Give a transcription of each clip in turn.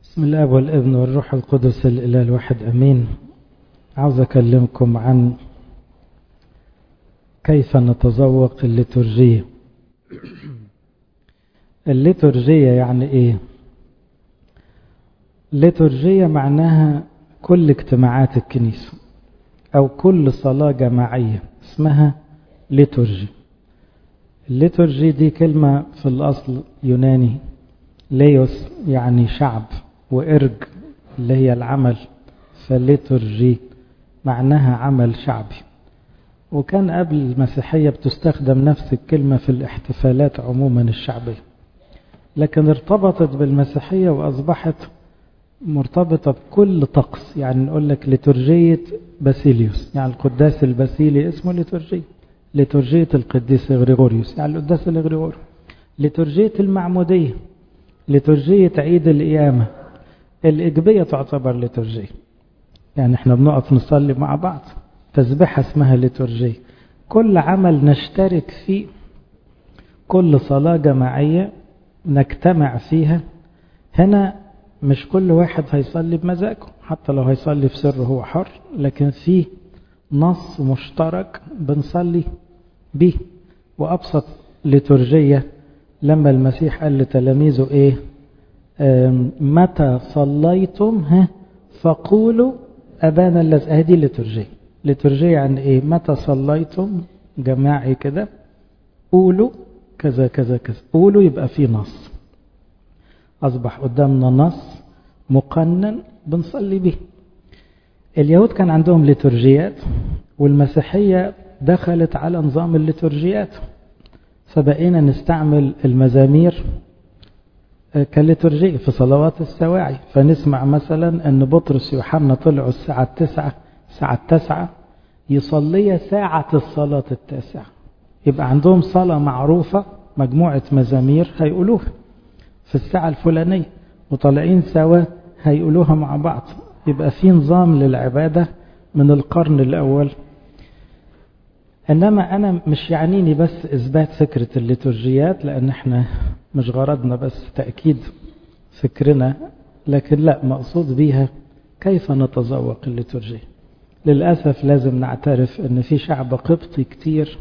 بسم الله والابن والروح القدس الإله الواحد أمين عاوز أكلمكم عن كيف نتذوق الليتورجية الليتورجية يعني إيه الليتورجية معناها كل اجتماعات الكنيسة أو كل صلاة جماعية اسمها ليتورجي الليتورجي دي كلمة في الأصل يوناني ليوس يعني شعب وإرج اللي هي العمل فليتورجي معناها عمل شعبي وكان قبل المسيحية بتستخدم نفس الكلمة في الاحتفالات عموما الشعبية لكن ارتبطت بالمسيحية وأصبحت مرتبطة بكل طقس يعني نقول لك ليتورجية باسيليوس يعني القداس الباسيلي اسمه ليتورجية ليتورجية القديس غريغوريوس يعني القداس الغريغوري ليتورجية المعمودية ليتورجية عيد القيامة الإجبية تعتبر ليتورجية يعني احنا بنقف نصلي مع بعض تسبيحة اسمها ليتورجية كل عمل نشترك فيه كل صلاة جماعية نجتمع فيها هنا مش كل واحد هيصلي بمزاجه حتى لو هيصلي في سر هو حر لكن في نص مشترك بنصلي به وأبسط ليتورجية لما المسيح قال لتلاميذه ايه متى صليتم ها فقولوا أبانا الذي هذه ليتورجية ليتورجية يعني ايه متى صليتم جماعي كده قولوا كذا كذا كذا قولوا يبقى في نص أصبح قدامنا نص مقنن بنصلي به اليهود كان عندهم ليتورجيات والمسيحية دخلت على نظام الليتورجيات فبقينا نستعمل المزامير كالليتورجية في صلوات السواعي فنسمع مثلا أن بطرس يوحنا طلعوا الساعة التسعة الساعة التسعة يصلي ساعة الصلاة التاسعة يبقى عندهم صلاة معروفة مجموعة مزامير هيقولوها في الساعة الفلانية وطالعين سوا هيقولوها مع بعض يبقى في نظام للعبادة من القرن الأول إنما أنا مش يعنيني بس إثبات فكرة الليتورجيات لأن إحنا مش غرضنا بس تأكيد فكرنا لكن لا مقصود بيها كيف نتذوق الليتورجية للأسف لازم نعترف أن في شعب قبطي كتير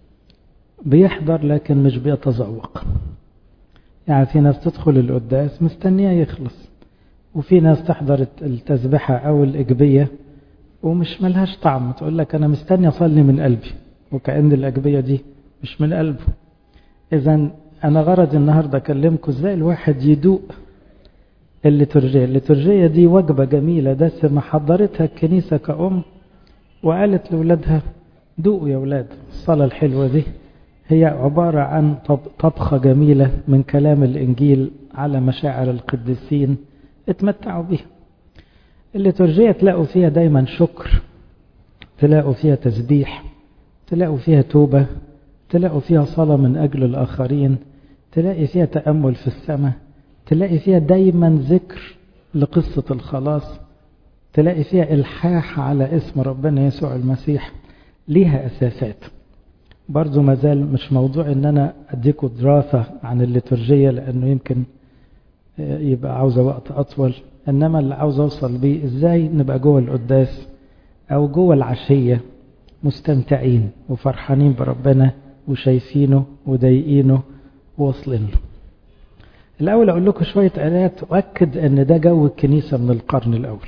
بيحضر لكن مش بيتذوق يعني في ناس تدخل القداس مستنية يخلص وفي ناس تحضر التسبحة أو الإجبية ومش ملهاش طعم تقول لك أنا مستني أصلي من قلبي وكأن الأجبية دي مش من قلبه إذا أنا غرض النهاردة أكلمكم إزاي الواحد يدوق الليتورجية الليتورجية دي وجبة جميلة دسمة حضرتها الكنيسة كأم وقالت لأولادها دوقوا يا أولاد الصلاة الحلوة دي هي عبارة عن طبخة جميلة من كلام الإنجيل على مشاعر القديسين اتمتعوا بها الليتورجية تلاقوا فيها دايما شكر تلاقوا فيها تسبيح تلاقوا فيها توبة تلاقوا فيها صلاة من أجل الآخرين تلاقي فيها تأمل في السماء تلاقي فيها دايما ذكر لقصة الخلاص تلاقي فيها إلحاح على اسم ربنا يسوع المسيح ليها أساسات برضو ما زال مش موضوع ان انا اديكم دراسة عن الليتورجية لانه يمكن يبقى عاوزة وقت اطول انما اللي عاوز اوصل بيه ازاي نبقى جوه القداس او جوه العشية مستمتعين وفرحانين بربنا وشايفينه وضايقينه وواصلين له الاول اقول لكم شوية ايات تؤكد ان ده جو الكنيسة من القرن الاول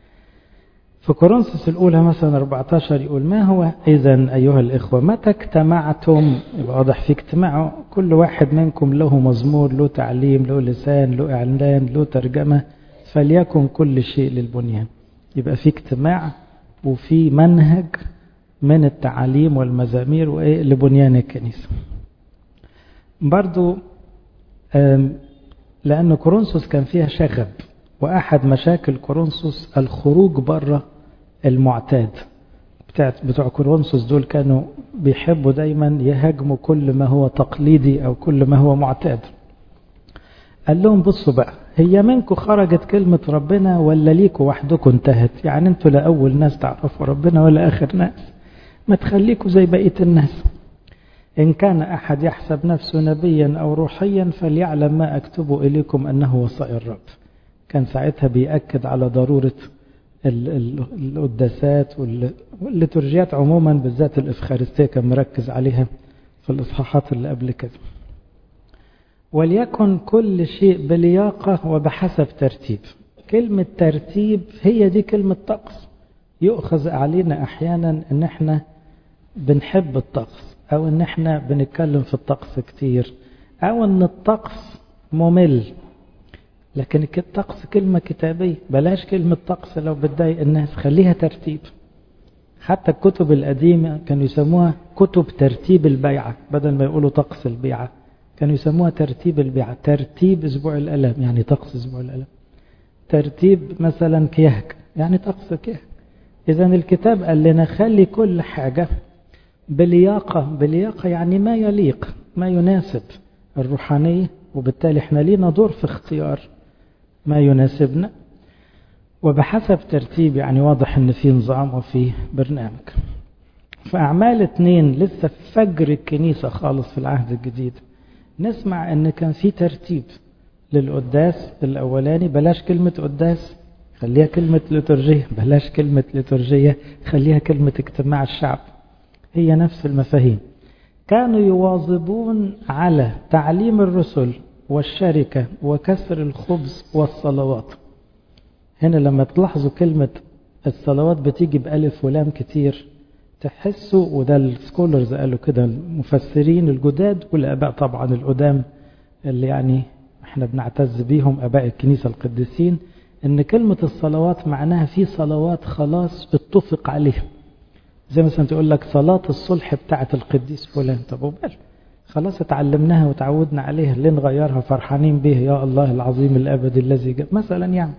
في كورنثوس الأولى مثلا 14 يقول ما هو إذا أيها الإخوة متى اجتمعتم يبقى واضح في اجتماع كل واحد منكم له مزمور له تعليم له لسان له إعلان له ترجمة فليكن كل شيء للبنيان يبقى في اجتماع وفي منهج من التعاليم والمزامير وإيه لبنيان الكنيسة برضو لأن كورنثوس كان فيها شغب وأحد مشاكل كورنثوس الخروج بره المعتاد بتاعت بتوع كورنثوس دول كانوا بيحبوا دايما يهاجموا كل ما هو تقليدي أو كل ما هو معتاد قال لهم بصوا بقى هي منكم خرجت كلمة ربنا ولا ليكوا وحدكم انتهت يعني انتوا لا أول ناس تعرفوا ربنا ولا آخر ناس ما تخليكوا زي بقية الناس إن كان أحد يحسب نفسه نبيا أو روحيا فليعلم ما أكتب إليكم أنه وصايا الرب كان ساعتها بيأكد على ضرورة القداسات والليتورجيات عموما بالذات الإفخارستية كان مركز عليها في الإصحاحات اللي قبل كده وليكن كل شيء بلياقة وبحسب ترتيب كلمة ترتيب هي دي كلمة طقس يؤخذ علينا أحيانا أن احنا بنحب الطقس أو أن احنا بنتكلم في الطقس كتير أو أن الطقس ممل لكن الطقس كلمة كتابية بلاش كلمة طقس لو بتضايق الناس خليها ترتيب حتى الكتب القديمة كانوا يسموها كتب ترتيب البيعة بدل ما يقولوا طقس البيعة كانوا يسموها ترتيب البيعة ترتيب أسبوع الألم يعني طقس أسبوع الألم ترتيب مثلا كيهك يعني طقس كيهك إذا الكتاب قال لنا خلي كل حاجة بلياقة بلياقة يعني ما يليق ما يناسب الروحانية وبالتالي احنا لينا دور في اختيار ما يناسبنا وبحسب ترتيب يعني واضح ان في نظام وفي برنامج في أعمال اتنين لسه فجر الكنيسة خالص في العهد الجديد نسمع ان كان في ترتيب للقداس الأولاني بلاش كلمة قداس خليها كلمة لترجية بلاش كلمة لترجية خليها كلمة اجتماع الشعب هي نفس المفاهيم كانوا يواظبون على تعليم الرسل والشركة وكسر الخبز والصلوات هنا لما تلاحظوا كلمة الصلوات بتيجي بألف ولام كتير تحسوا وده السكولرز قالوا كده المفسرين الجداد والآباء طبعا القدام اللي يعني احنا بنعتز بيهم آباء الكنيسة القديسين ان كلمة الصلوات معناها في صلوات خلاص اتفق عليها زي مثلا تقول لك صلاة الصلح بتاعة القديس فلان طب وبال خلاص اتعلمناها وتعودنا عليها ليه نغيرها فرحانين به يا الله العظيم الأبدي الذي جاء مثلا يعني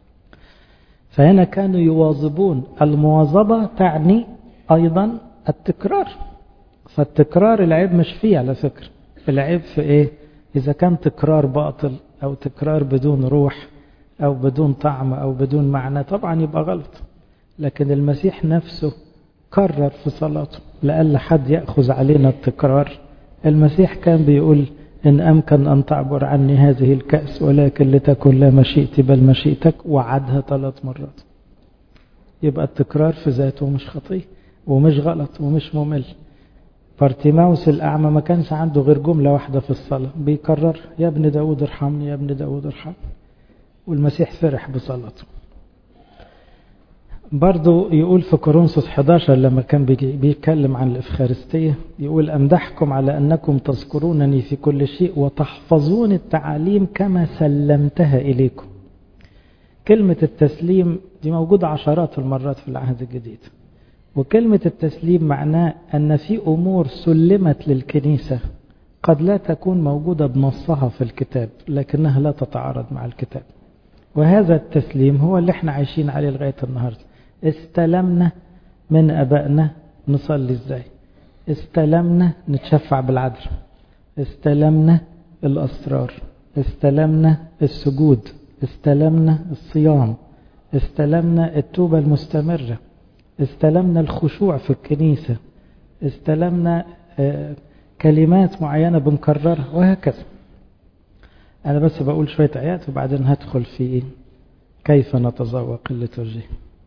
فهنا كانوا يواظبون المواظبة تعني أيضا التكرار فالتكرار العيب مش فيه على فكرة العيب في ايه إذا كان تكرار باطل أو تكرار بدون روح أو بدون طعم أو بدون معنى طبعا يبقى غلط لكن المسيح نفسه كرر في صلاته لألا حد يأخذ علينا التكرار المسيح كان بيقول إن أمكن أن تعبر عني هذه الكأس ولكن لتكن لا مشيئتي بل مشيئتك وعدها ثلاث مرات يبقى التكرار في ذاته مش خطية ومش غلط ومش ممل بارتيماوس الأعمى ما كانش عنده غير جملة واحدة في الصلاة بيكرر يا ابن داود ارحمني يا ابن داود ارحمني والمسيح فرح بصلاته برضو يقول في كورنثوس 11 لما كان بيتكلم عن الإفخارستية يقول أمدحكم على أنكم تذكرونني في كل شيء وتحفظون التعاليم كما سلمتها إليكم كلمة التسليم دي موجودة عشرات المرات في العهد الجديد وكلمة التسليم معناه أن في أمور سلمت للكنيسة قد لا تكون موجودة بنصها في الكتاب لكنها لا تتعارض مع الكتاب وهذا التسليم هو اللي احنا عايشين عليه لغاية النهاردة استلمنا من أبائنا نصلي ازاي استلمنا نتشفع بالعدل استلمنا الأسرار استلمنا السجود استلمنا الصيام استلمنا التوبة المستمرة استلمنا الخشوع في الكنيسة استلمنا كلمات معينة بنكررها وهكذا أنا بس بقول شوية آيات وبعدين هدخل في كيف نتذوق الليتورجي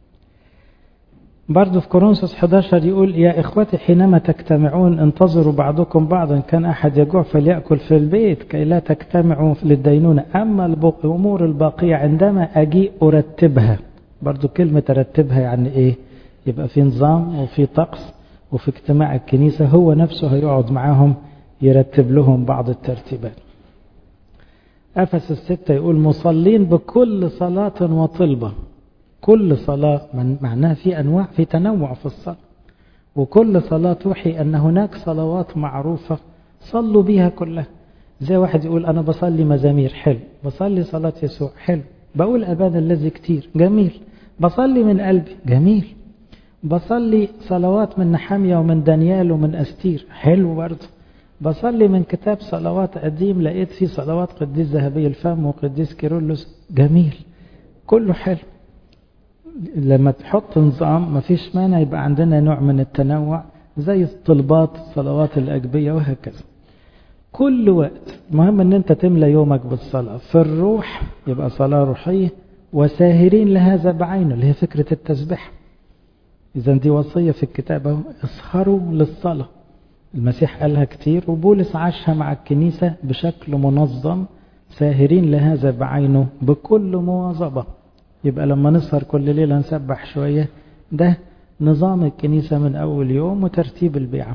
برضو في كورنثوس 11 يقول يا إخوتي حينما تجتمعون انتظروا بعضكم بعضا كان أحد يجوع فليأكل في البيت كي لا تجتمعوا للدينونة أما الأمور الباقية عندما أجيء أرتبها برضو كلمة أرتبها يعني إيه يبقى في نظام وفي طقس وفي اجتماع الكنيسة هو نفسه هيقعد معاهم يرتب لهم بعض الترتيبات أفس الستة يقول مصلين بكل صلاة وطلبة كل صلاة من معناها في أنواع في تنوع في الصلاة وكل صلاة توحي أن هناك صلوات معروفة صلوا بها كلها زي واحد يقول أنا بصلي مزامير حلو بصلي صلاة يسوع حلو بقول أبانا الذي كتير جميل بصلي من قلبي جميل بصلي صلوات من نحامية ومن دانيال ومن أستير حلو برضه بصلي من كتاب صلوات قديم لقيت فيه صلوات قديس ذهبي الفم وقديس كيرلس جميل كله حلو لما تحط نظام ما فيش مانع يبقى عندنا نوع من التنوع زي الطلبات الصلوات الأجبية وهكذا كل وقت المهم ان انت تملى يومك بالصلاة في الروح يبقى صلاة روحية وساهرين لهذا بعينه اللي هي فكرة التسبيح إذا دي وصية في الكتاب اهو اسهروا للصلاة المسيح قالها كتير وبولس عاشها مع الكنيسة بشكل منظم ساهرين لهذا بعينه بكل مواظبة يبقى لما نسهر كل ليلة نسبح شوية ده نظام الكنيسة من أول يوم وترتيب البيعة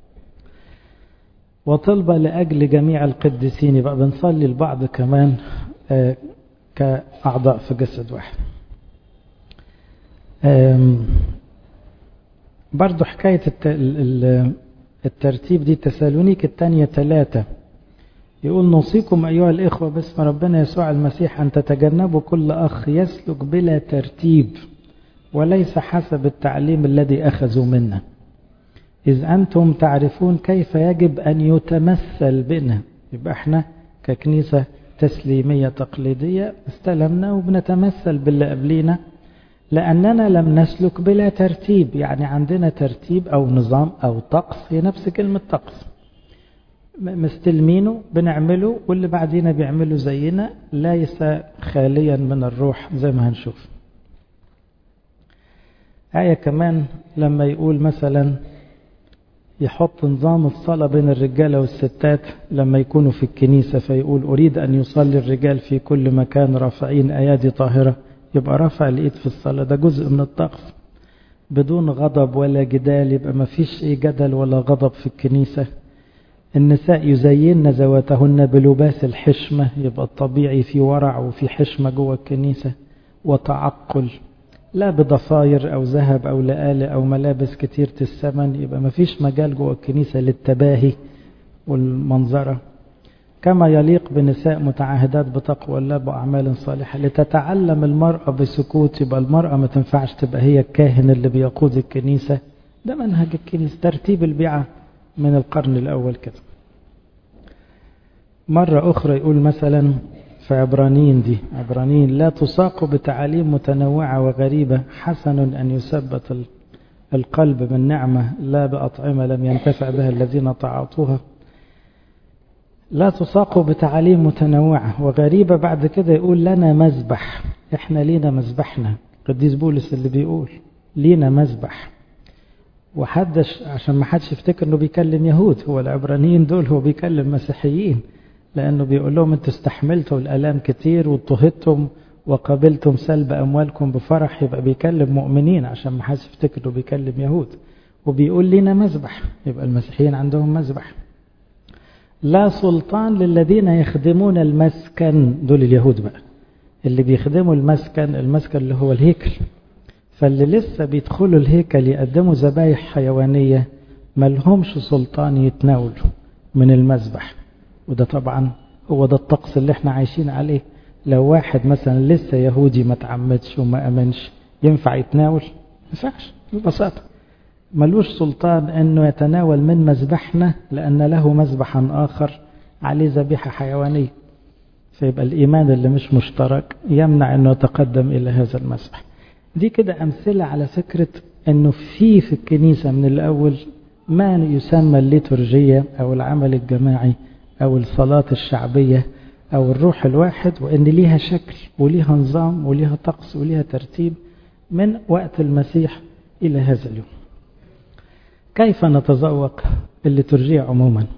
وطلبة لأجل جميع القديسين يبقى بنصلي البعض كمان كأعضاء في جسد واحد برضو حكاية الترتيب دي تسالونيك الثانية ثلاثة يقول نوصيكم أيها الإخوة باسم ربنا يسوع المسيح أن تتجنبوا كل أخ يسلك بلا ترتيب وليس حسب التعليم الذي أخذوا منا إذ أنتم تعرفون كيف يجب أن يتمثل بنا يبقى احنا ككنيسة تسليمية تقليدية استلمنا وبنتمثل باللي قبلينا لأننا لم نسلك بلا ترتيب يعني عندنا ترتيب أو نظام أو طقس هي نفس كلمة طقس مستلمينه بنعمله واللي بعدين بيعمله زينا ليس خاليا من الروح زي ما هنشوف آية كمان لما يقول مثلا يحط نظام الصلاة بين الرجالة والستات لما يكونوا في الكنيسة فيقول أريد أن يصلي الرجال في كل مكان رافعين أيادي طاهرة يبقى رفع الإيد في الصلاة ده جزء من الطقس بدون غضب ولا جدال يبقى ما فيش أي جدل ولا غضب في الكنيسة النساء يزين ذواتهن بلباس الحشمة يبقى الطبيعي في ورع وفي حشمة جوه الكنيسة وتعقل لا بضفاير أو ذهب أو لآلة أو ملابس كتيرة الثمن يبقى ما فيش مجال جوه الكنيسة للتباهي والمنظرة كما يليق بنساء متعاهدات بتقوى الله بأعمال صالحة لتتعلم المرأة بسكوت يبقى المرأة ما تنفعش تبقى هي الكاهن اللي بيقود الكنيسة ده منهج الكنيسة ترتيب البيعة من القرن الأول كده مرة أخرى يقول مثلا في عبرانيين دي عبرانيين لا تساق بتعاليم متنوعة وغريبة حسن أن يثبت القلب من نعمة لا بأطعمة لم ينتفع بها الذين تعاطوها لا تساق بتعاليم متنوعة وغريبة بعد كده يقول لنا مذبح احنا لينا مذبحنا قديس بولس اللي بيقول لينا مذبح وحدش عشان ما حدش يفتكر انه بيكلم يهود هو العبرانيين دول هو بيكلم مسيحيين لانه بيقول لهم انتوا استحملتوا الالام كتير واضطهدتم وقبلتم سلب اموالكم بفرح يبقى بيكلم مؤمنين عشان ما حدش يفتكر انه بيكلم يهود وبيقول لنا مذبح يبقى المسيحيين عندهم مذبح لا سلطان للذين يخدمون المسكن دول اليهود بقى اللي بيخدموا المسكن المسكن اللي هو الهيكل فاللي لسه بيدخلوا الهيكل يقدموا ذبايح حيوانية ملهمش سلطان يتناولوا من المذبح وده طبعا هو ده الطقس اللي احنا عايشين عليه لو واحد مثلا لسه يهودي ما تعمدش وما امنش ينفع يتناول ما ينفعش ببساطه ملوش سلطان انه يتناول من مذبحنا لان له مذبحا اخر عليه ذبيحه حيوانيه فيبقى الايمان اللي مش مشترك يمنع انه يتقدم الى هذا المذبح دي كده امثله على فكره انه في في الكنيسه من الاول ما يسمى الليتورجيه او العمل الجماعي او الصلاه الشعبيه او الروح الواحد وان ليها شكل وليها نظام وليها طقس وليها ترتيب من وقت المسيح الى هذا اليوم كيف نتذوق الليتورجية عموما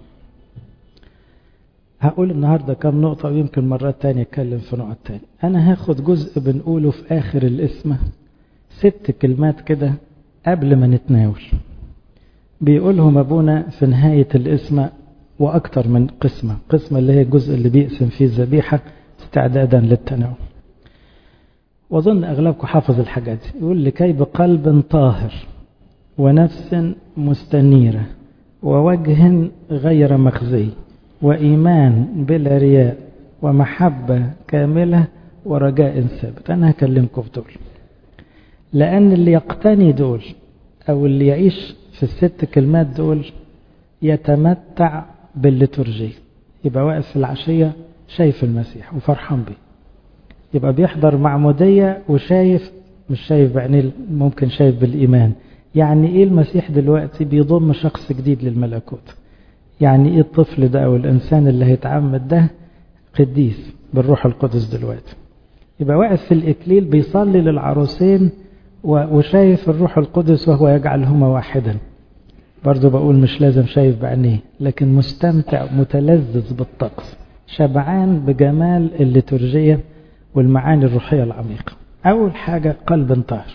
هقول النهاردة كم نقطة ويمكن مرات تانية اتكلم في نقط تانية انا هاخد جزء بنقوله في اخر الاسم ست كلمات كده قبل ما نتناول بيقولهم ابونا في نهاية الاسم واكتر من قسمة قسمة اللي هي الجزء اللي بيقسم فيه الذبيحة استعدادا للتناول واظن اغلبكم حافظ الحاجات دي يقول لكي بقلب طاهر ونفس مستنيرة ووجه غير مخزي وإيمان بلا رياء ومحبة كاملة ورجاء ثابت أنا هكلمكم في دول لأن اللي يقتني دول أو اللي يعيش في الست كلمات دول يتمتع بالليتورجية يبقى واقف في العشية شايف المسيح وفرحان بيه يبقى بيحضر معمودية وشايف مش شايف بعينيه ممكن شايف بالإيمان يعني ايه المسيح دلوقتي بيضم شخص جديد للملكوت يعني ايه الطفل ده او الانسان اللي هيتعمد ده قديس بالروح القدس دلوقتي يبقى واقف في الإكليل بيصلي للعروسين وشايف الروح القدس وهو يجعلهما واحدا برضو بقول مش لازم شايف بعينيه لكن مستمتع متلذذ بالطقس شبعان بجمال الليتورجية والمعاني الروحية العميقة أول حاجة قلب طاهر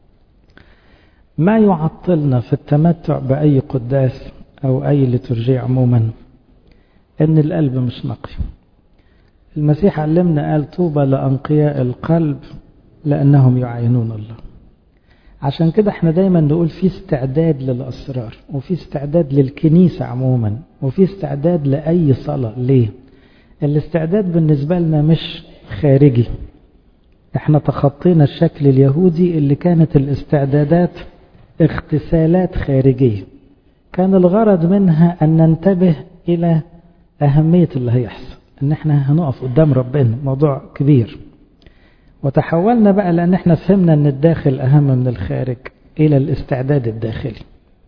ما يعطلنا في التمتع بأي قداس أو أي ليتورجية عموما إن القلب مش نقي المسيح علمنا قال طوبى لأنقياء القلب لأنهم يعينون الله عشان كده احنا دايما نقول في استعداد للأسرار وفي استعداد للكنيسة عموما وفي استعداد لأي صلاة ليه الاستعداد بالنسبة لنا مش خارجي احنا تخطينا الشكل اليهودي اللي كانت الاستعدادات اغتسالات خارجية كان الغرض منها أن ننتبه إلى أهمية اللي هيحصل ان احنا هنقف قدام ربنا موضوع كبير وتحولنا بقى لان احنا فهمنا ان الداخل اهم من الخارج الى الاستعداد الداخلي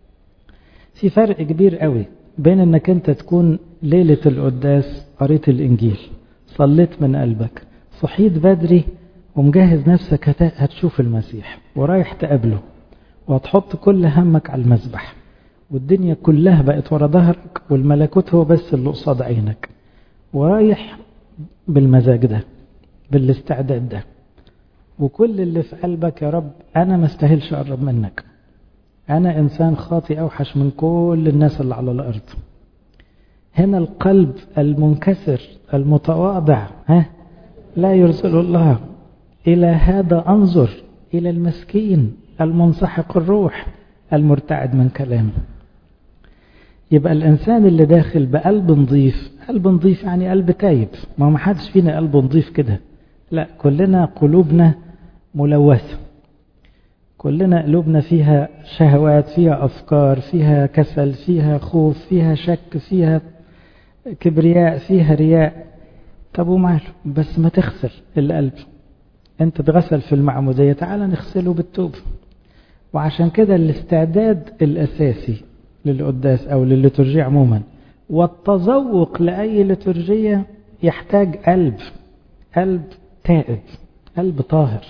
في فرق كبير قوي بين انك انت تكون ليلة القداس قريت الانجيل صليت من قلبك صحيت بدري ومجهز نفسك هتشوف المسيح ورايح تقابله وهتحط كل همك على المسبح والدنيا كلها بقت ورا ظهرك والملكوت هو بس اللي قصاد عينك ورايح بالمزاج ده بالاستعداد ده وكل اللي في قلبك يا رب أنا ما استاهلش أقرب منك أنا إنسان خاطي أوحش من كل الناس اللي على الأرض هنا القلب المنكسر المتواضع ها لا يرسل الله إلى هذا أنظر إلى المسكين المنسحق الروح المرتعد من كلامه يبقى الإنسان اللي داخل بقلب نظيف قلب نظيف يعني قلب تايب ما هو ما حدش فينا قلب نظيف كده لا كلنا قلوبنا ملوثة كلنا قلوبنا فيها شهوات فيها أفكار فيها كسل فيها خوف فيها شك فيها كبرياء فيها رياء طب وماله بس ما تغسل القلب انت تغسل في المعمودية تعال نغسله بالتوب وعشان كده الاستعداد الأساسي للقداس أو للليتورجية عموما والتذوق لأي ليتورجية يحتاج قلب قلب تائب قلب طاهر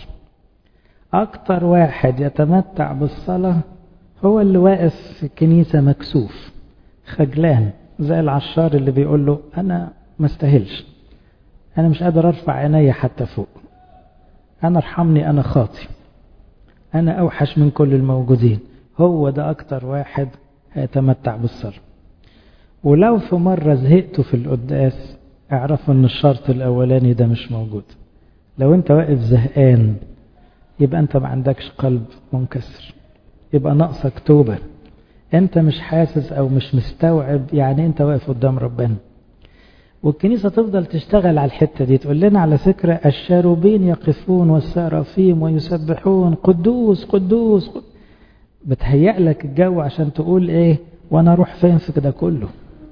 أكتر واحد يتمتع بالصلاة هو اللي واقف في الكنيسة مكسوف خجلان زي العشار اللي بيقول له أنا ما استاهلش أنا مش قادر أرفع عيني حتى فوق أنا ارحمني أنا خاطي أنا أوحش من كل الموجودين هو ده أكتر واحد هيتمتع بالصلاة ولو في مرة زهقتوا في القداس اعرفوا ان الشرط الاولاني ده مش موجود لو انت واقف زهقان يبقى انت ما عندكش قلب منكسر يبقى ناقصك توبة انت مش حاسس او مش مستوعب يعني انت واقف قدام ربنا والكنيسة تفضل تشتغل على الحتة دي تقول لنا على فكرة الشاروبين يقفون والسرافيم ويسبحون قدوس قدوس بتهيأ لك الجو عشان تقول ايه وانا اروح فين في ده كله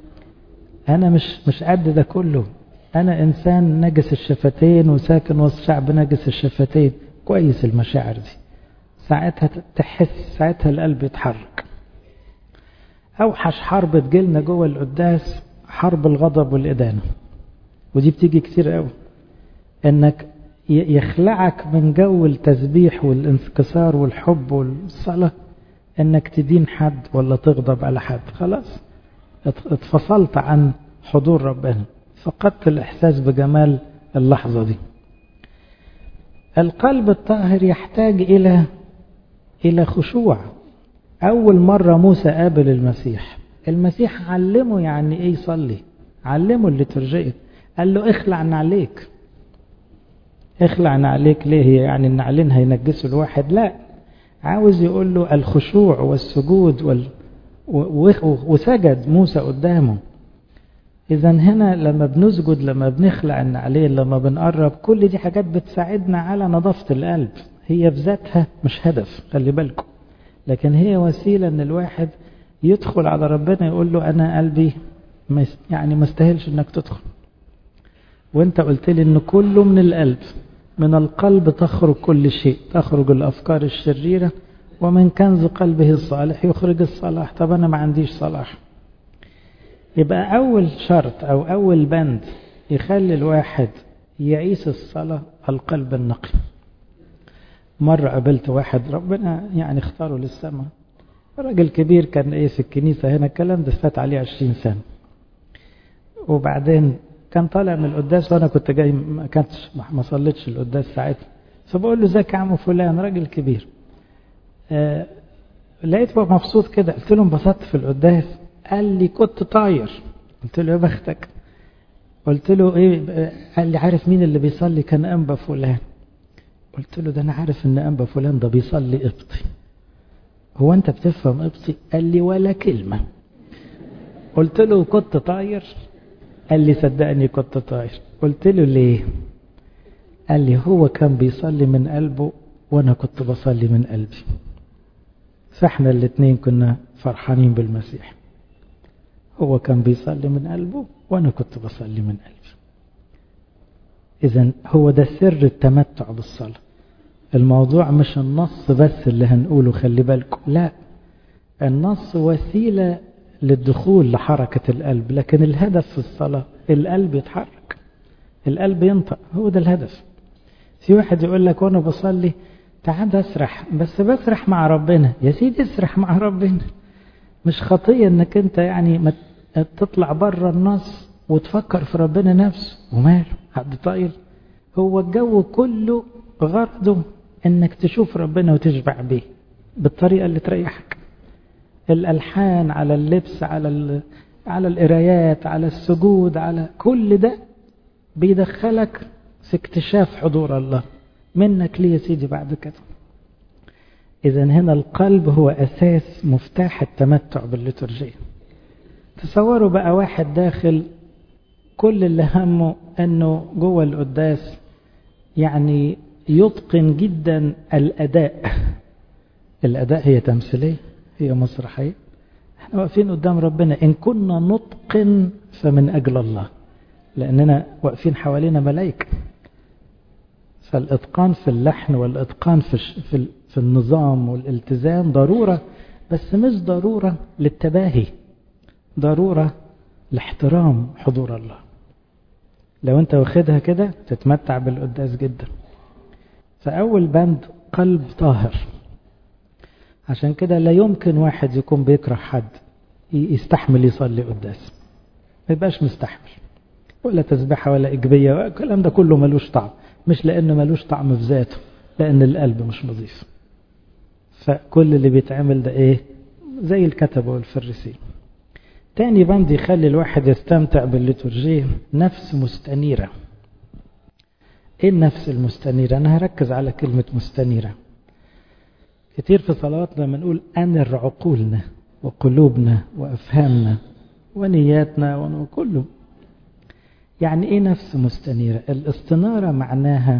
انا مش مش قد ده كله انا انسان نجس الشفتين وساكن وسط شعب نجس الشفتين كويس المشاعر دي ساعتها تحس ساعتها القلب يتحرك اوحش حرب تجيلنا جوه القداس حرب الغضب والإدانة ودي بتيجي كتير قوي انك يخلعك من جو التسبيح والانكسار والحب والصلاة انك تدين حد ولا تغضب على حد خلاص اتفصلت عن حضور ربنا فقدت الإحساس بجمال اللحظة دي القلب الطاهر يحتاج إلى إلى خشوع أول مرة موسى قابل المسيح المسيح علمه يعني إيه يصلي علمه الليتورجية قال له اخلع نعليك اخلع نعليك ليه هي يعني النعلين هينجسوا الواحد لا عاوز يقول له الخشوع والسجود وال وسجد موسى قدامه إذا هنا لما بنسجد لما بنخلع النعلين لما بنقرب كل دي حاجات بتساعدنا على نظافة القلب هي في ذاتها مش هدف خلي بالكم لكن هي وسيلة ان الواحد يدخل على ربنا يقول له أنا قلبي يعني ما استاهلش انك تدخل وانت قلت لي ان كله من القلب من القلب تخرج كل شيء تخرج الأفكار الشريرة ومن كنز قلبه الصالح يخرج الصلاح طب أنا ما عنديش صلاح يبقى أول شرط أو أول بند يخلي الواحد يعيش الصلاة القلب النقي مرة قابلت واحد ربنا يعني اختاره للسماء راجل كبير كان ايه في الكنيسة هنا الكلام ده فات عليه عشرين سنة وبعدين كان طالع من القداس وانا كنت جاي ما كنتش ما صليتش القداس ساعتها فبقول له ازيك يا عم فلان راجل كبير آه لقيته مبسوط كده قلت له انبسطت في القداس قال لي كنت طاير قلت له يا بختك قلت له ايه قال لي عارف مين اللي بيصلي كان انبا فلان قلت له ده انا عارف ان انبا فلان ده بيصلي قبطي هو انت بتفهم قبطي قال لي ولا كلمة قلت له كنت طاير قال لي صدقني كنت طاير قلت له ليه قال لي هو كان بيصلي من قلبه وانا كنت بصلي من قلبي فاحنا الاثنين كنا فرحانين بالمسيح هو كان بيصلي من قلبه وانا كنت بصلي من قلبي اذا هو ده سر التمتع بالصلاة الموضوع مش النص بس اللي هنقوله خلي بالكم لا النص وسيلة للدخول لحركة القلب لكن الهدف في الصلاة القلب يتحرك القلب ينطق هو ده الهدف في واحد يقول لك وانا بصلي تعال اسرح بس بسرح مع ربنا يا سيدي اسرح مع ربنا مش خطية انك انت يعني ما تطلع بره النص وتفكر في ربنا نفسه وماله حد طايل هو الجو كله غرضه انك تشوف ربنا وتشبع بيه بالطريقة اللي تريحك الالحان على اللبس على على القرايات على السجود على كل ده بيدخلك في اكتشاف حضور الله منك ليه يا سيدي بعد كده اذا هنا القلب هو اساس مفتاح التمتع بالليتورجية تصوروا بقى واحد داخل كل اللي همه انه جوه القداس يعني يتقن جدا الاداء الاداء هي تمثيليه هي مسرحيه احنا واقفين قدام ربنا ان كنا نتقن فمن اجل الله لاننا واقفين حوالينا ملائكه فالاتقان في اللحن والاتقان في في في النظام والالتزام ضروره بس مش ضروره للتباهي ضروره لاحترام حضور الله لو انت واخدها كده تتمتع بالقداس جدا فاول بند قلب طاهر عشان كده لا يمكن واحد يكون بيكره حد يستحمل يصلي قداس ما يبقاش مستحمل ولا تسبحة ولا إجبية الكلام ده كله ملوش طعم مش لأنه ملوش طعم في ذاته لأن القلب مش نظيف فكل اللي بيتعمل ده إيه زي الكتبة والفريسين تاني بند يخلي الواحد يستمتع بالليتورجية نفس مستنيرة ايه النفس المستنيرة انا هركز على كلمة مستنيرة كتير في صلواتنا بنقول انر عقولنا وقلوبنا وافهامنا ونياتنا وكله يعني ايه نفس مستنيرة الاستنارة معناها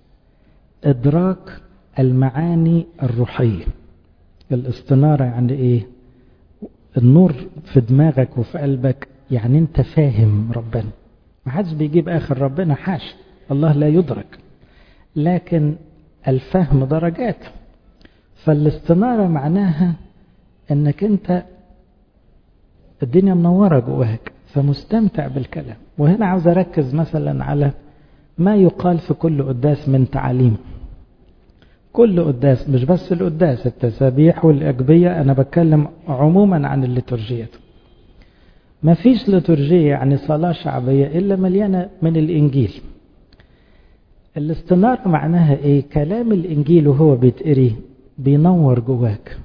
ادراك المعاني الروحية الاستنارة يعني ايه النور في دماغك وفي قلبك يعني انت فاهم ربنا ما حدش بيجيب اخر ربنا حاش الله لا يدرك لكن الفهم درجات فالاستنارة معناها انك انت الدنيا منورة جواك فمستمتع بالكلام وهنا عاوز اركز مثلا على ما يقال في كل قداس من تعاليم كل قداس مش بس القداس التسابيح والأجبية أنا بتكلم عموما عن الليتورجيات ما فيش ليتورجية يعني صلاة شعبية إلا مليانة من الإنجيل الاستنار معناها إيه كلام الإنجيل وهو بيتقري بينور جواك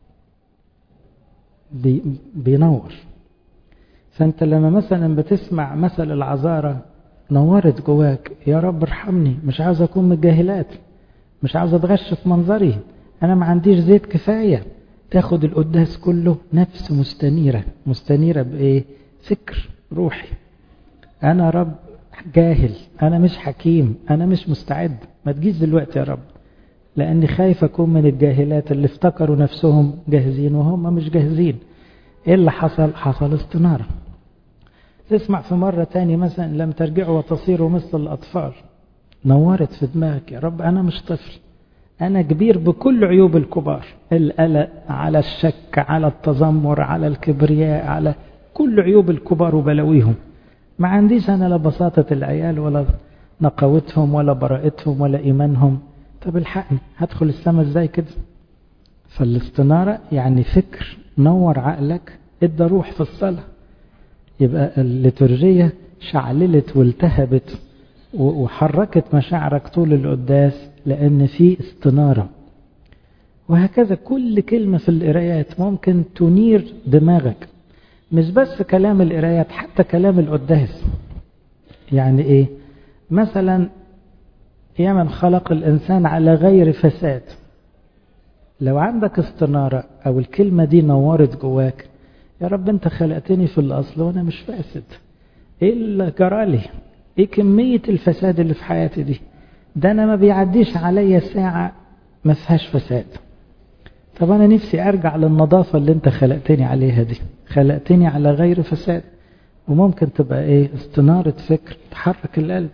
بي بينور فأنت لما مثلا بتسمع مثل العذارة نورت جواك يا رب ارحمني مش عاوز أكون من الجاهلات مش عاوز اتغش في منظري انا ما عنديش زيت كفاية تاخد القداس كله نفس مستنيرة مستنيرة بايه فكر روحي انا رب جاهل انا مش حكيم انا مش مستعد ما تجيش دلوقتي يا رب لاني خايف اكون من الجاهلات اللي افتكروا نفسهم جاهزين وهم مش جاهزين ايه اللي حصل حصل استنارة تسمع في مرة تاني مثلا لم ترجعوا وتصيروا مثل الأطفال نورت في دماغك يا رب أنا مش طفل أنا كبير بكل عيوب الكبار القلق على الشك على التذمر على الكبرياء على كل عيوب الكبار وبلاويهم ما عنديش أنا لا بساطة العيال ولا نقاوتهم ولا براءتهم ولا إيمانهم طب الحقني هدخل السماء ازاي كده فالاستنارة يعني فكر نور عقلك ادى روح في الصلاة يبقى الليتورجية شعللت والتهبت وحركت مشاعرك طول القداس لأن في استنارة وهكذا كل كلمة في القرايات ممكن تنير دماغك مش بس كلام القرايات حتى كلام القداس يعني ايه مثلا يا من خلق الإنسان على غير فساد لو عندك استنارة أو الكلمة دي نورت جواك يا رب أنت خلقتني في الأصل وأنا مش فاسد إيه اللي جرالي إيه كمية الفساد اللي في حياتي دي ده أنا ما بيعديش عليا ساعة ما فيهاش فساد طب أنا نفسي أرجع للنظافة اللي أنت خلقتني عليها دي خلقتني على غير فساد وممكن تبقى إيه استنارة فكر تحرك القلب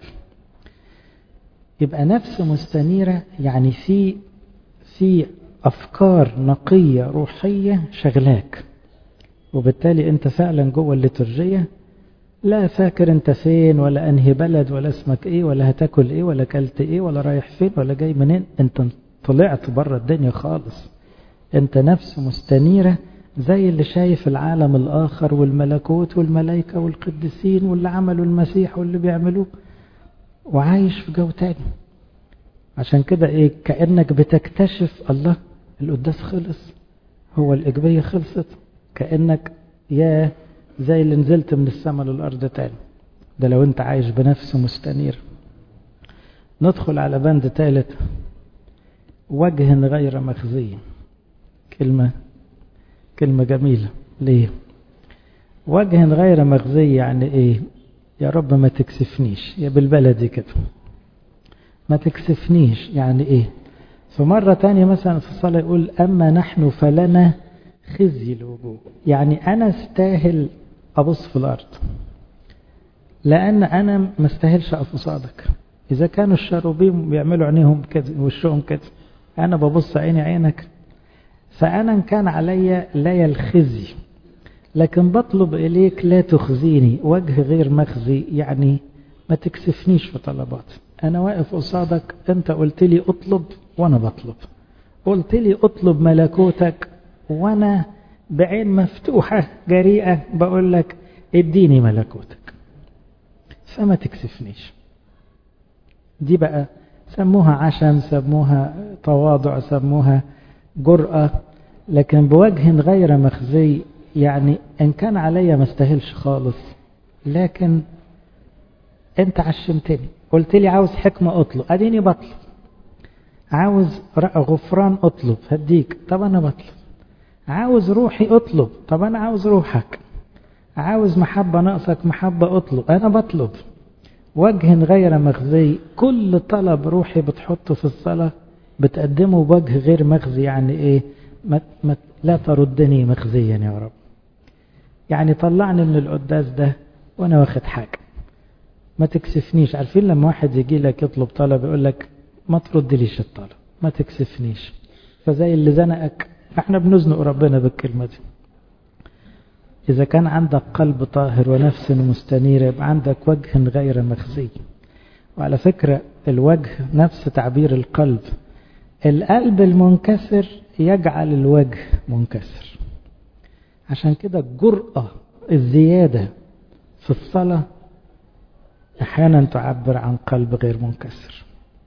يبقى نفس مستنيرة يعني في في أفكار نقية روحية شغلاك وبالتالي أنت فعلا جوه الليتورجية لا فاكر أنت فين ولا أنهي بلد ولا اسمك إيه ولا هتاكل إيه ولا كلت إيه ولا رايح فين ولا جاي منين أنت طلعت بره الدنيا خالص أنت نفس مستنيرة زي اللي شايف العالم الآخر والملكوت والملائكة والقديسين واللي عملوا المسيح واللي بيعملوه وعايش في جو تاني عشان كده ايه كأنك بتكتشف الله القداس خلص هو الإجبية خلصت كأنك يا زي اللي نزلت من السماء للأرض تاني ده لو انت عايش بنفس مستنير ندخل على بند ثالث وجه غير مخزي كلمة كلمة جميلة ليه وجه غير مخزي يعني ايه يا رب ما تكسفنيش يا بالبلدي كده ما تكسفنيش يعني ايه فمرة تانية مثلا في الصلاة يقول أما نحن فلنا خزي الوجوه يعني أنا استاهل أبص في الأرض لأن أنا ما استاهلش أقف قصادك إذا كانوا الشاروبيم بيعملوا عينيهم كده وشهم كده أنا ببص عيني عينك فأنا إن كان علي لا الخزي لكن بطلب إليك لا تخزيني وجه غير مخزي يعني ما تكسفنيش في طلباتي أنا واقف قصادك أنت قلت لي أطلب وأنا بطلب قلت لي أطلب ملكوتك وأنا بعين مفتوحة جريئة بقول لك اديني ملكوتك فما تكسفنيش دي بقى سموها عشم سموها تواضع سموها جرأة لكن بوجه غير مخزي يعني إن كان عليا ما استاهلش خالص لكن أنت عشمتني قلت لي عاوز حكمة أطلب أديني بطلب عاوز غفران أطلب هديك طب أنا بطلب عاوز روحي أطلب طب أنا عاوز روحك عاوز محبة ناقصك محبة أطلب أنا بطلب وجه غير مخزي كل طلب روحي بتحطه في الصلاة بتقدمه بوجه غير مخزي يعني إيه ما ما لا تردني مخزيا يا رب يعني طلعني من القداس ده وأنا واخد حاجة ما تكسفنيش عارفين لما واحد يجي لك يطلب طلب يقول لك ما تردليش الطلب ما تكسفنيش فزي اللي زنقك احنا بنزنق ربنا بالكلمة دي إذا كان عندك قلب طاهر ونفس مستنيرة يبقى عندك وجه غير مخزي وعلى فكرة الوجه نفس تعبير القلب القلب المنكسر يجعل الوجه منكسر عشان كده الجرأة الزيادة في الصلاة أحيانا تعبر عن قلب غير منكسر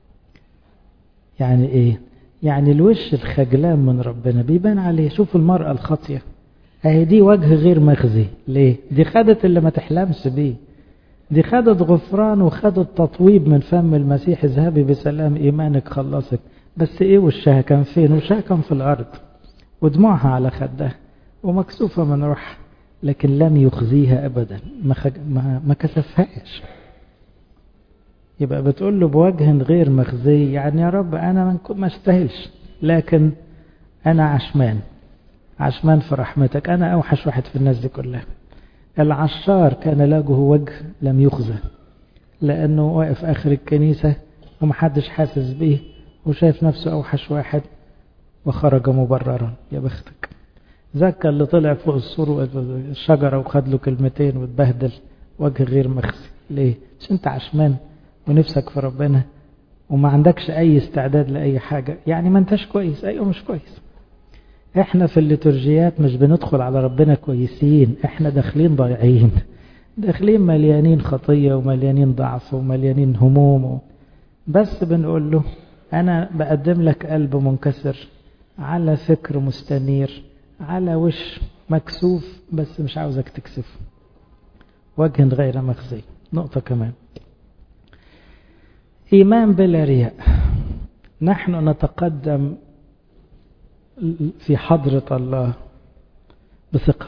يعني إيه يعني الوش الخجلان من ربنا بيبان عليه شوف المرأة الخاطية اهي دي وجه غير مخزي ليه دي خدت اللي ما تحلمش بيه دي خدت غفران وخدت تطويب من فم المسيح اذهبي بسلام ايمانك خلصك بس ايه وشها كان فين وشها كان في الارض ودموعها على خدها ومكسوفة من روحها لكن لم يخزيها ابدا ما, خج... ما... ما كسفهاش يبقى بتقول له بوجه غير مخزي يعني يا رب انا ما استاهلش لكن انا عشمان عشمان في رحمتك أنا أوحش واحد في الناس دي كلها العشار كان له وجه لم يخزى لأنه واقف آخر الكنيسة ومحدش حاسس بيه وشايف نفسه أوحش واحد وخرج مبررا يا بختك زكى اللي طلع فوق السور الشجرة وخد له كلمتين واتبهدل وجه غير مخزي ليه؟ مش انت عشمان ونفسك في ربنا وما عندكش أي استعداد لأي حاجة يعني ما انتش كويس أيوة مش كويس احنا في الليتورجيات مش بندخل على ربنا كويسين احنا داخلين ضايعين داخلين مليانين خطية ومليانين ضعف ومليانين هموم بس بنقول له أنا بقدم لك قلب منكسر على فكر مستنير على وش مكسوف بس مش عاوزك تكسفه وجه غير مخزي نقطة كمان إيمان بلا رياء نحن نتقدم في حضرة الله بثقة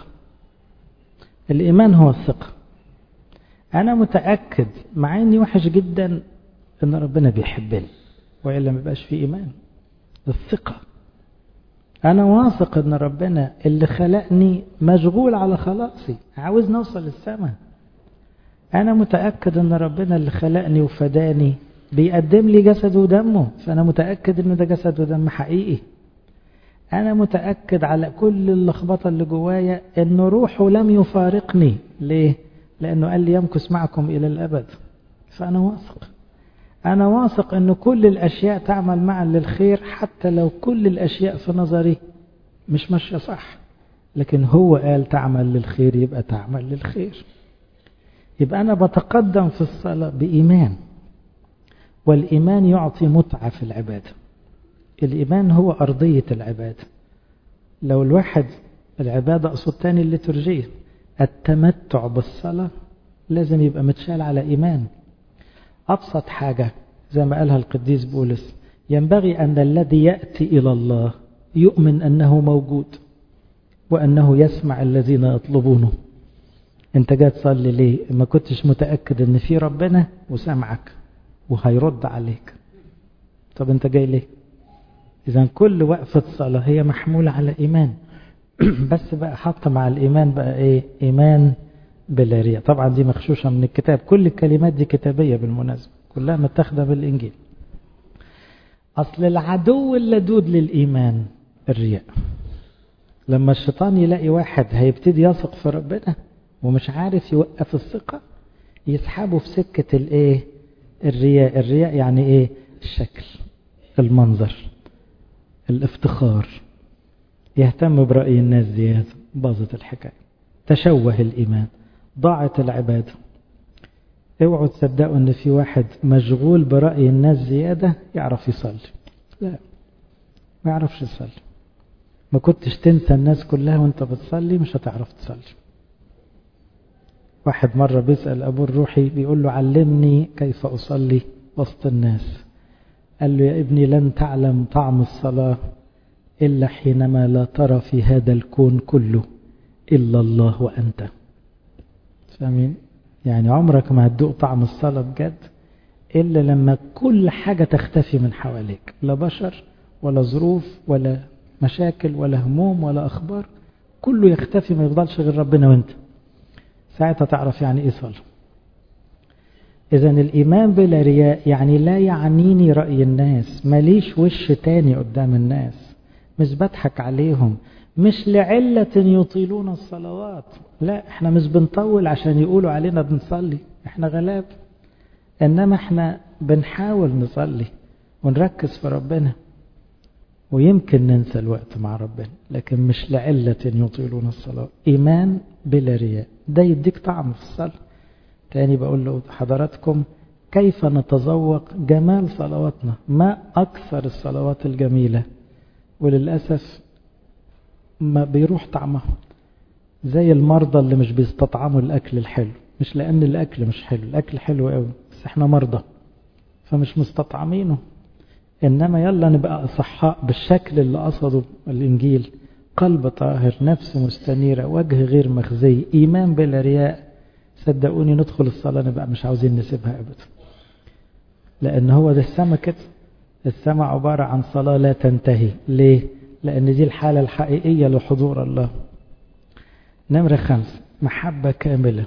الإيمان هو الثقة أنا متأكد مع إني وحش جدا إن ربنا بيحبني وإلا ما يبقاش في إيمان الثقة أنا واثق إن ربنا اللي خلقني مشغول على خلاصي عاوز نوصل السماء أنا متأكد إن ربنا اللي خلقني وفداني بيقدم لي جسد ودمه فأنا متأكد إن ده جسد ودم حقيقي أنا متأكد على كل اللخبطة اللي جوايا إن روحه لم يفارقني ليه؟ لأنه قال لي يمكث معكم إلى الأبد فأنا واثق أنا واثق أن كل الأشياء تعمل معا للخير حتى لو كل الأشياء في نظري مش ماشية صح لكن هو قال تعمل للخير يبقى تعمل للخير يبقى أنا بتقدم في الصلاة بإيمان والإيمان يعطي متعة في العبادة الإيمان هو أرضية العبادة لو الواحد العبادة أقصد تاني الليتورجية التمتع بالصلاة لازم يبقى متشال على إيمان أبسط حاجة زي ما قالها القديس بولس ينبغي أن الذي يأتي إلى الله يؤمن أنه موجود وأنه يسمع الذين يطلبونه أنت جاي تصلي ليه ما كنتش متأكد أن في ربنا وسمعك وهيرد عليك طب أنت جاي ليه إذا كل وقفة صلاة هي محمولة على إيمان بس بقى حط مع الإيمان بقى إيه إيمان بلا رياء طبعا دي مخشوشة من الكتاب كل الكلمات دي كتابية بالمناسبة كلها متاخدة بالإنجيل أصل العدو اللدود للإيمان الرياء لما الشيطان يلاقي واحد هيبتدي يثق في ربنا ومش عارف يوقف الثقة يسحبه في سكة الايه الرياء الرياء يعني ايه الشكل المنظر الافتخار يهتم برأي الناس زيادة باظت الحكاية تشوه الإيمان ضاعت العبادة اوعوا تصدقوا ان في واحد مشغول برأي الناس زيادة يعرف يصلي لا ما يعرفش يصلي ما كنتش تنسى الناس كلها وانت بتصلي مش هتعرف تصلي واحد مرة بيسأل أبوه الروحي بيقول له علمني كيف أصلي وسط الناس قال له يا ابني لن تعلم طعم الصلاة إلا حينما لا ترى في هذا الكون كله إلا الله وأنت فاهمين يعني عمرك ما هتدوق طعم الصلاة بجد إلا لما كل حاجة تختفي من حواليك لا بشر ولا ظروف ولا مشاكل ولا هموم ولا أخبار كله يختفي ما يفضلش غير ربنا وانت ساعتها تعرف يعني ايه صلاة إذا الإيمان بلا رياء يعني لا يعنيني رأي الناس ماليش وش تاني قدام الناس مش بضحك عليهم مش لعلة يطيلون الصلوات لا احنا مش بنطول عشان يقولوا علينا بنصلي احنا غلاب انما احنا بنحاول نصلي ونركز في ربنا ويمكن ننسى الوقت مع ربنا لكن مش لعلة يطيلون الصلاة إيمان بلا رياء ده يديك طعم في الصلاة تاني بقول له حضراتكم كيف نتذوق جمال صلواتنا ما أكثر الصلوات الجميلة وللأسف ما بيروح طعمها زي المرضى اللي مش بيستطعموا الأكل الحلو مش لأن الأكل مش حلو الأكل حلو قوي بس احنا مرضى فمش مستطعمينه إنما يلا نبقى أصحاء بالشكل اللي قصده الإنجيل قلب طاهر نفس مستنيرة وجه غير مخزي إيمان بلا رياء صدقوني ندخل الصلاة نبقى مش عاوزين نسيبها أبدا لأن هو ده السما كده السما عبارة عن صلاة لا تنتهي ليه؟ لأن دي الحالة الحقيقية لحضور الله نمرة خمس محبة كاملة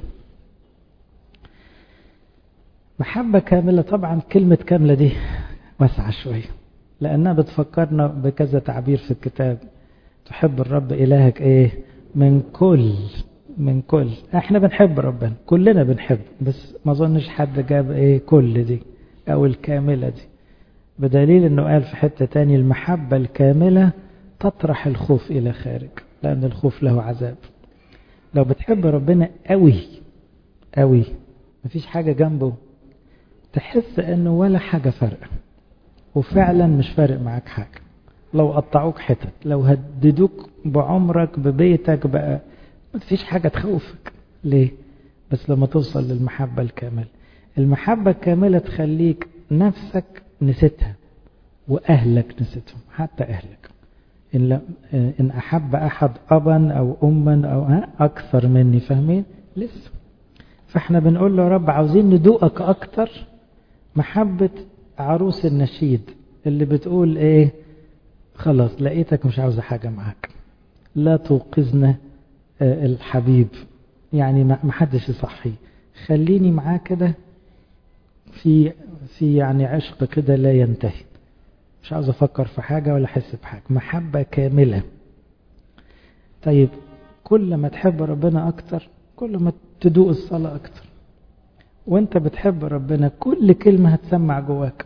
محبة كاملة طبعا كلمة كاملة دي واسعة شوية لأنها بتفكرنا بكذا تعبير في الكتاب تحب الرب إلهك إيه من كل من كل احنا بنحب ربنا كلنا بنحب بس ما ظنش حد جاب ايه كل دي أو الكاملة دي بدليل أنه قال في حتة تاني المحبة الكاملة تطرح الخوف إلى خارج لأن الخوف له عذاب لو بتحب ربنا قوي قوي مفيش حاجة جنبه تحس أنه ولا حاجة فرق وفعلا مش فارق معاك حاجة لو قطعوك حتت لو هددوك بعمرك ببيتك بقى مفيش حاجة تخوفك ليه بس لما توصل للمحبة الكاملة المحبة الكاملة تخليك نفسك نسيتها وأهلك نسيتهم حتى أهلك إن, إن أحب أحد أبا أو أما أو أكثر مني فاهمين لسه فاحنا بنقول له يا رب عاوزين ندوقك أكتر محبة عروس النشيد اللي بتقول إيه خلاص لقيتك مش عاوزة حاجة معاك لا توقظنا الحبيب يعني ما حدش يصحي خليني معاه كده في في يعني عشق كده لا ينتهي مش عاوز افكر في حاجة ولا احس بحاجة محبة كاملة طيب كل ما تحب ربنا اكتر كل ما تدوق الصلاة اكتر وانت بتحب ربنا كل كلمة هتسمع جواك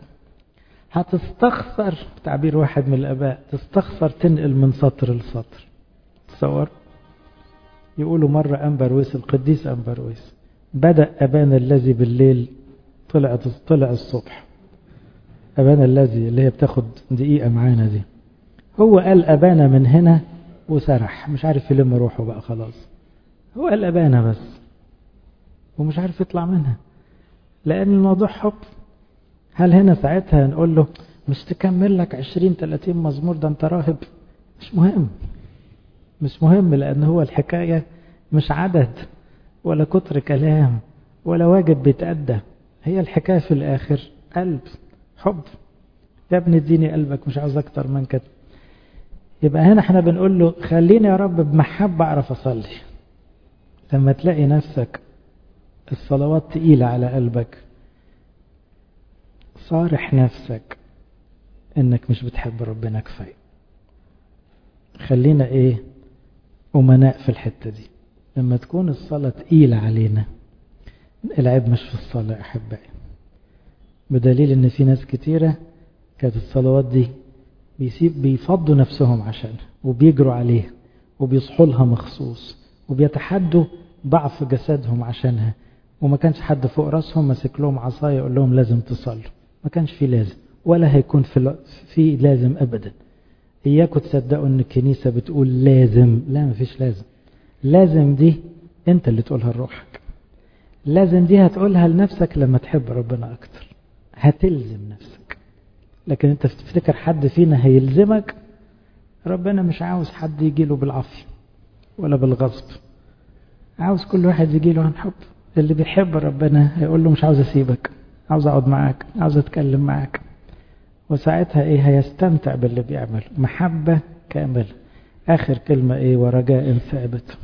هتستخسر تعبير واحد من الاباء تستخسر تنقل من سطر لسطر تصور يقولوا مرة أنبرويس القديس أنبرويس بدأ أبانا الذي بالليل طلع طلع الصبح أبانا الذي اللي هي بتاخد دقيقة معانا دي هو قال أبانا من هنا وسرح مش عارف يلم روحه بقى خلاص هو قال أبانا بس ومش عارف يطلع منها لأن الموضوع حب هل هنا ساعتها نقول له مش تكمل لك 20 30 مزمور ده انت راهب مش مهم مش مهم لأن هو الحكاية مش عدد ولا كتر كلام ولا واجب بيتأدى هي الحكاية في الآخر قلب حب يا ابني اديني قلبك مش عاوز أكتر من كده يبقى هنا احنا بنقول له خليني يا رب بمحبة أعرف أصلي لما تلاقي نفسك الصلوات تقيلة على قلبك صارح نفسك انك مش بتحب ربنا كفاية خلينا ايه أمناء في الحتة دي لما تكون الصلاة تقيلة علينا العيب مش في الصلاة أحبائي بدليل ان في ناس كتيرة كانت الصلوات دي بيسيب بيفضوا نفسهم عشان وبيجروا عليها وبيصحوا لها مخصوص وبيتحدوا ضعف جسدهم عشانها وما كانش حد فوق راسهم ماسك لهم عصايه يقول لهم لازم تصلوا ما كانش في لازم ولا هيكون في في لازم ابدا اياكم تصدقوا ان الكنيسه بتقول لازم لا ما فيش لازم لازم دي انت اللي تقولها لروحك لازم دي هتقولها لنفسك لما تحب ربنا اكتر هتلزم نفسك لكن انت تفتكر حد فينا هيلزمك ربنا مش عاوز حد يجي له بالعافيه ولا بالغصب عاوز كل واحد يجي له عن حب اللي بيحب ربنا هيقول له مش عاوز اسيبك عاوز اقعد معاك عاوز اتكلم معاك وساعتها ايه هيستمتع باللي بيعمله محبة كاملة اخر كلمة ايه ورجاء ثابت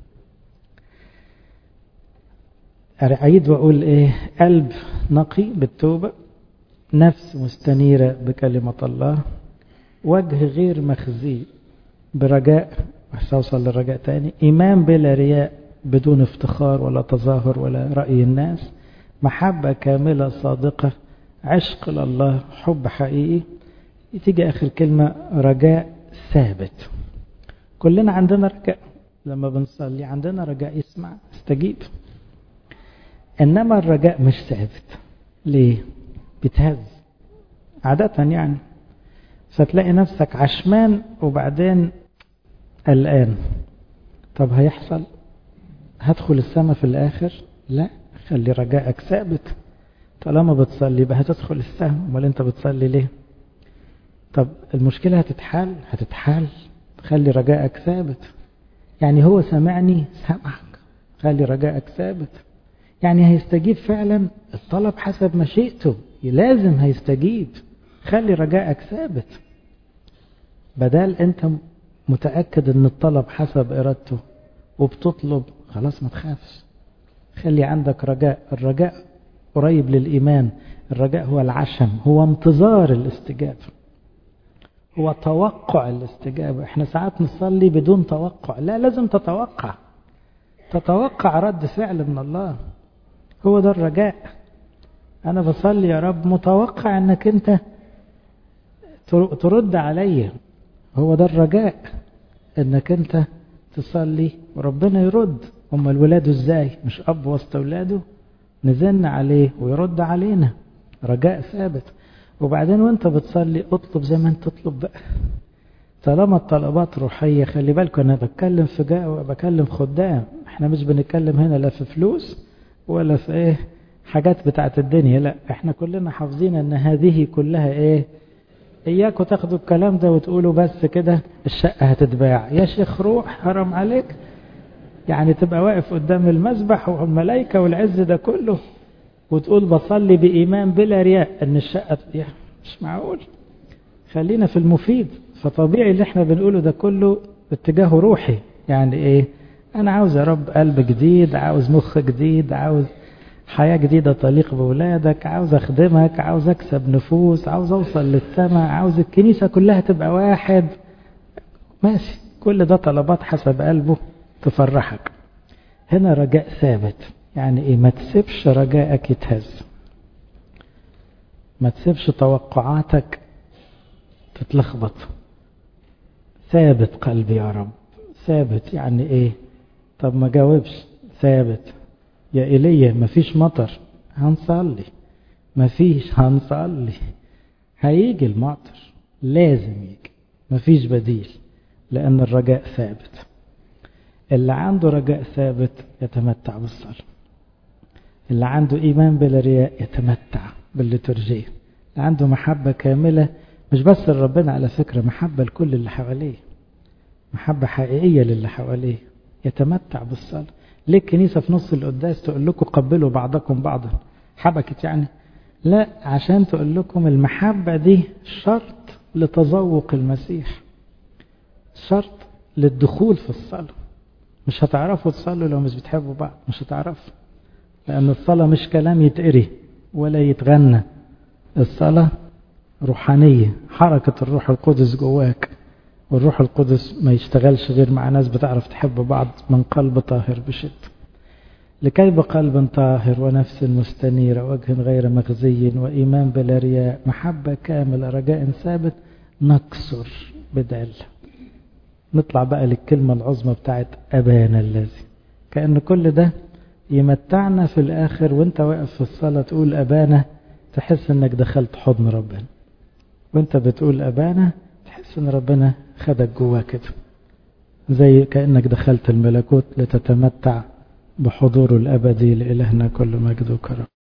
أعيد وأقول إيه قلب نقي بالتوبة نفس مستنيرة بكلمة الله وجه غير مخزي برجاء أوصل للرجاء تاني إيمان بلا رياء بدون افتخار ولا تظاهر ولا رأي الناس محبة كاملة صادقة عشق لله حب حقيقي تيجي آخر كلمة رجاء ثابت كلنا عندنا رجاء لما بنصلي عندنا رجاء يسمع استجيب إنما الرجاء مش ثابت ليه بيتهز عادة يعني فتلاقي نفسك عشمان وبعدين قلقان طب هيحصل هدخل السماء في الآخر لا خلي رجائك ثابت طالما بتصلي يبقى هتدخل السماء امال انت بتصلي ليه طب المشكلة هتتحل هتتحل خلي رجائك ثابت يعني هو سمعني سمعك خلي رجائك ثابت يعني هيستجيب فعلا الطلب حسب مشيئته لازم هيستجيب خلي رجائك ثابت بدل انت متأكد ان الطلب حسب ارادته وبتطلب خلاص ما تخافش خلي عندك رجاء الرجاء قريب للإيمان الرجاء هو العشم هو انتظار الاستجابة هو توقع الاستجابة احنا ساعات نصلي بدون توقع لا لازم تتوقع تتوقع رد فعل من الله هو ده الرجاء أنا بصلي يا رب متوقع أنك أنت ترد عليا هو ده الرجاء أنك أنت تصلي وربنا يرد هم الولاد ازاي مش أب وسط أولاده نزلنا عليه ويرد علينا رجاء ثابت وبعدين وانت بتصلي اطلب زي ما انت تطلب بقى طالما الطلبات روحية خلي بالكم انا بتكلم في جاء بكلم خدام احنا مش بنتكلم هنا لا في فلوس ولا في ايه حاجات بتاعت الدنيا لا احنا كلنا حافظين ان هذه كلها ايه اياكم تاخدوا الكلام ده وتقولوا بس كده الشقة هتتباع يا شيخ روح حرام عليك يعني تبقى واقف قدام المسبح والملائكة والعز ده كله وتقول بصلي بإيمان بلا رياء أن الشقة مش معقول خلينا في المفيد فطبيعي اللي احنا بنقوله ده كله اتجاه روحي يعني ايه انا عاوز يا رب قلب جديد عاوز مخ جديد عاوز حياة جديدة تليق بولادك عاوز اخدمك عاوز اكسب نفوس عاوز اوصل للسماء عاوز الكنيسة كلها تبقى واحد ماشي كل ده طلبات حسب قلبه تفرحك هنا رجاء ثابت يعني ايه ما تسيبش رجائك يتهز ما تسيبش توقعاتك تتلخبط ثابت قلبي يا رب ثابت يعني ايه طب ما جاوبش ثابت يا ايليا مفيش مطر هنصلي مفيش هنصلي هيجي المطر لازم يجي مفيش بديل لان الرجاء ثابت اللي عنده رجاء ثابت يتمتع بالصلاة اللي عنده إيمان بلا رياء يتمتع بالليتورجية اللي عنده محبة كاملة مش بس لربنا على فكرة محبة لكل اللي حواليه محبة حقيقية للي حواليه يتمتع بالصلاة ليه الكنيسة في نص القداس تقول لكم قبلوا بعضكم بعضا حبكت يعني لا عشان تقول لكم المحبة دي شرط لتذوق المسيح شرط للدخول في الصلاه مش هتعرفوا تصلوا لو مش بتحبوا بعض مش هتعرفوا لأن الصلاة مش كلام يتقري ولا يتغنى الصلاة روحانية حركة الروح القدس جواك والروح القدس ما يشتغلش غير مع ناس بتعرف تحب بعض من قلب طاهر بشد لكي بقلب طاهر ونفس مستنيرة وجه غير مخزي وإيمان بلا رياء محبة كاملة رجاء ثابت نكسر بدل نطلع بقى للكلمة العظمى بتاعت أبانا الذي كأن كل ده يمتعنا في الآخر وانت واقف في الصلاة تقول أبانا تحس انك دخلت حضن ربنا وانت بتقول أبانا تحس ان ربنا خدك جواه كده زي كأنك دخلت الملكوت لتتمتع بحضوره الأبدي لإلهنا كل مجد وكرم